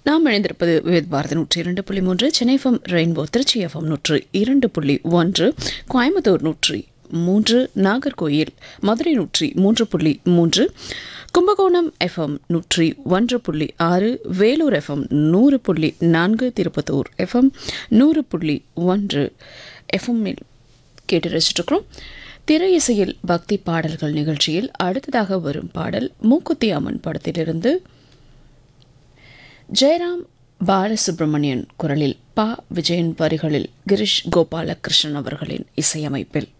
நாம் இணைந்திருப்பது விவேத் பாரதி நூற்றி இரண்டு புள்ளி மூன்று Chennai FM Rainbow Tiruchi FM நூற்று இரண்டு புள்ளி ஒன்று கோயம்புத்தூர் நூற்றி மூன்று நாகர்கோயில் மதுரை நூற்றி மூன்று புள்ளி மூன்று கும்பகோணம் எஃப்எம் நூற்றி ஒன்று புள்ளி ஆறு வேலூர் எஃப்எம் நூறு புள்ளி நான்கு திருப்பத்தூர் எஃப்எம் நூறு புள்ளி ஒன்று எஃப்எம்மில் கேட்டு ரசிச்சிருக்கிறோம் திரை இசையில் பக்தி பாடல்கள் நிகழ்ச்சியில் அடுத்ததாக வரும் பாடல் மூக்குத்தி அம்மன் படத்திலிருந்து ஜெயராம் பாலசுப்ரமணியன் குரலில் பா விஜயன் வரிகளில் கிரிஷ் கோபாலகிருஷ்ணன் அவர்களின் இசையமைப்பில்